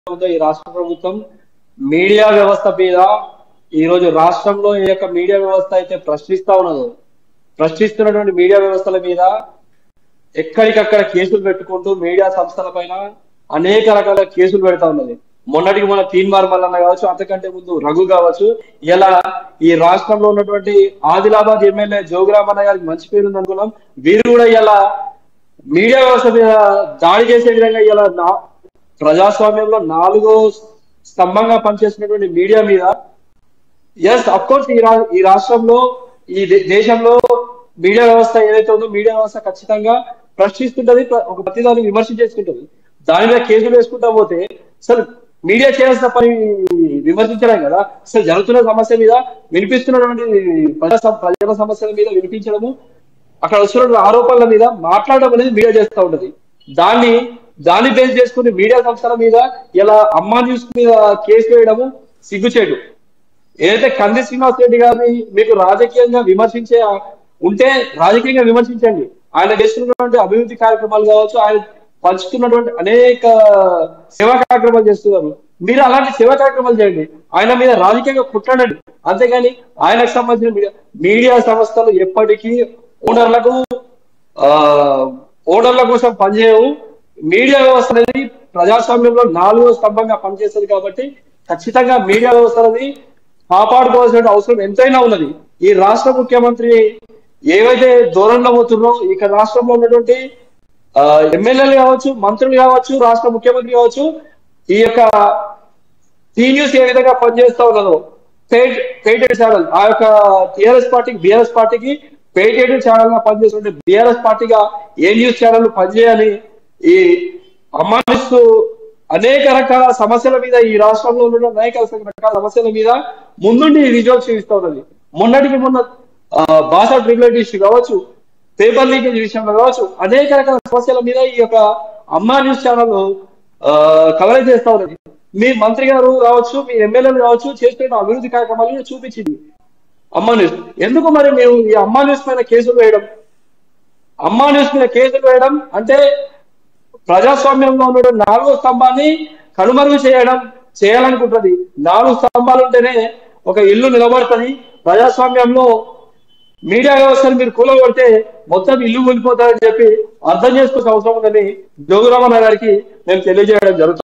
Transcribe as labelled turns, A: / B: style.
A: ఉందో ఈ రాష్ట్ర ప్రభుత్వం మీడియా వ్యవస్థ మీద ఈ రోజు రాష్ట్రంలో ఏ యొక్క మీడియా వ్యవస్థ అయితే ప్రశ్నిస్తా ఉన్నదో ప్రశ్నిస్తున్నటువంటి మీడియా వ్యవస్థల మీద ఎక్కడికక్కడ కేసులు పెట్టుకుంటూ మీడియా సంస్థల పైన అనేక రకాల కేసులు పెడతా ఉన్నది మొన్నటికి మన తీన్మార్ మల్లన్న కావచ్చు అంతకంటే ముందు రఘు కావచ్చు ఇలా ఈ రాష్ట్రంలో ఉన్నటువంటి ఆదిలాబాద్ ఎమ్మెల్యే జోగురామన్న గారికి మంచి పేరు ఉంది అనుకున్నాం వీరు కూడా ఇలా మీడియా వ్యవస్థ మీద దాడి చేసే విధంగా ఇలా నా- ప్రజాస్వామ్యంలో నాలుగో స్తంభంగా పనిచేస్తున్నటువంటి మీడియా మీద ఎస్ అఫ్ కోర్స్ ఈ రా ఈ రాష్ట్రంలో ఈ దే- దేశంలో మీడియా వ్యవస్థ ఏదైతే ఉందో మీడియా వ్యవస్థ ఖచ్చితంగా ప్రశ్నిస్తుంటది ప్ర- ఒక ప్రతిదాన్ని విమర్శించేసుకుంటది దాని మీద కేసులు వేసుకుంటా పోతే అసలు మీడియా చేయాల్సిన పని విమర్శించడం కదా అసలు జరుగుతున్న సమస్య మీద వినిపిస్తున్నటువంటి ప్రజా సమ- ప్రజల సమస్యల మీద వినిపించడము అక్కడ వస్తున్న ఆరోపణల మీద మాట్లాడడం అనేది మీడియా చేస్తూ ఉంటది దాన్ని దాన్ని బేస్ చేసుకుని మీడియా సంస్థల మీద ఇలా అమ్మా న్యూస్ మీద కేసు వేయడము సిగ్గుచేటు ఏదైతే కంది శ్రీనివాస్ రెడ్డి గారిని మీకు రాజకీయంగా విమర్శించే ఉంటే రాజకీయంగా విమర్శించండి ఆయన చేస్తున్నటువంటి అభివృద్ధి కార్యక్రమాలు కావచ్చు ఆయన పంచుతున్నటువంటి అనేక సేవా కార్యక్రమాలు చేస్తున్నారు మీరు అలాంటి సేవా కార్యక్రమాలు చేయండి ఆయన మీద రాజకీయంగా కుట్రండి అంతేగాని ఆయనకు సంబంధించిన మీడియా మీడియా సంస్థలు ఎప్పటికీ ఓనర్లకు ఆ ఓనర్ల కోసం పనిచేయవు మీడియా వ్యవస్థ అనేది ప్రజాస్వామ్యంలో నాలుగో స్తంభంగా పనిచేస్తుంది కాబట్టి ఖచ్చితంగా మీడియా వ్యవస్థ అనేది కాపాడుకోవాల్సిన అవసరం ఎంతైనా ఉన్నది ఈ రాష్ట్ర ముఖ్యమంత్రి ఏవైతే దూరంలో పోతున్నారో ఇక రాష్ట్రంలో ఉన్నటువంటి ఆ, ఎమ్మెల్యేలు కావచ్చు మంత్రులు కావచ్చు రాష్ట్ర ముఖ్యమంత్రి కావచ్చు ఈ యొక్క టీ న్యూస్ ఏ విధంగా పనిచేస్తా ఉన్నదో పెయిడ్ పెయిటెడ్ ఛానల్ ఆ యొక్క టిఆర్ఎస్ పార్టీకి బిఆర్ఎస్ పార్టీకి పెయిటెడ్ ఛానల్ గా పనిచేస్తుంటే బిఆర్ఎస్ పార్టీగా ఏ న్యూస్ ఛానల్ పనిచేయాలి ఈ అమ్మానిస్తూ అనేక రకాల సమస్యల మీద ఈ రాష్ట్రంలో ఉన్న అనేక రకాల సమస్యల మీద ముందుండి రిజల్ట్స్ చూపిస్తా ఉన్నది మొన్నటికి మొన్న ఆ, భాష ట్రిబ్యులర్ ఇష్యూ కావచ్చు పేపర్ లీకేజ్ విషయంలో కావచ్చు అనేక రకాల సమస్యల మీద ఈ యొక్క అమ్మా న్యూస్ ఛానల్ కవరేజ్ చేస్తా ఉన్నది మీ మంత్రి గారు కావచ్చు మీ ఎమ్మెల్యేలు కావచ్చు చేస్తున్న అభివృద్ధి కార్యక్రమాలను చూపించింది అమ్మా న్యూస్ ఎందుకు మరి మేము ఈ అమ్మా న్యూస్ పైన కేసులు వేయడం అమ్మా న్యూస్ మీద కేసులు వేయడం అంటే ప్రజాస్వామ్యంలో ఉన్న నాలుగో స్తంభాన్ని కనుమరుగు చేయడం చేయాలనుకుంటుంది నాలుగు స్తంభాలు ఉంటేనే ఒక ఇల్లు నిలబడుతుంది ప్రజాస్వామ్యంలో మీడియా వ్యవస్థను మీరు కూలగొడితే మొత్తం ఇల్లు కూలిపోతారని చెప్పి అర్థం చేసుకోవాల్సిన అవసరం ఉందని జోగురామన్న గారికి నేను తెలియజేయడం జరుగుతుంది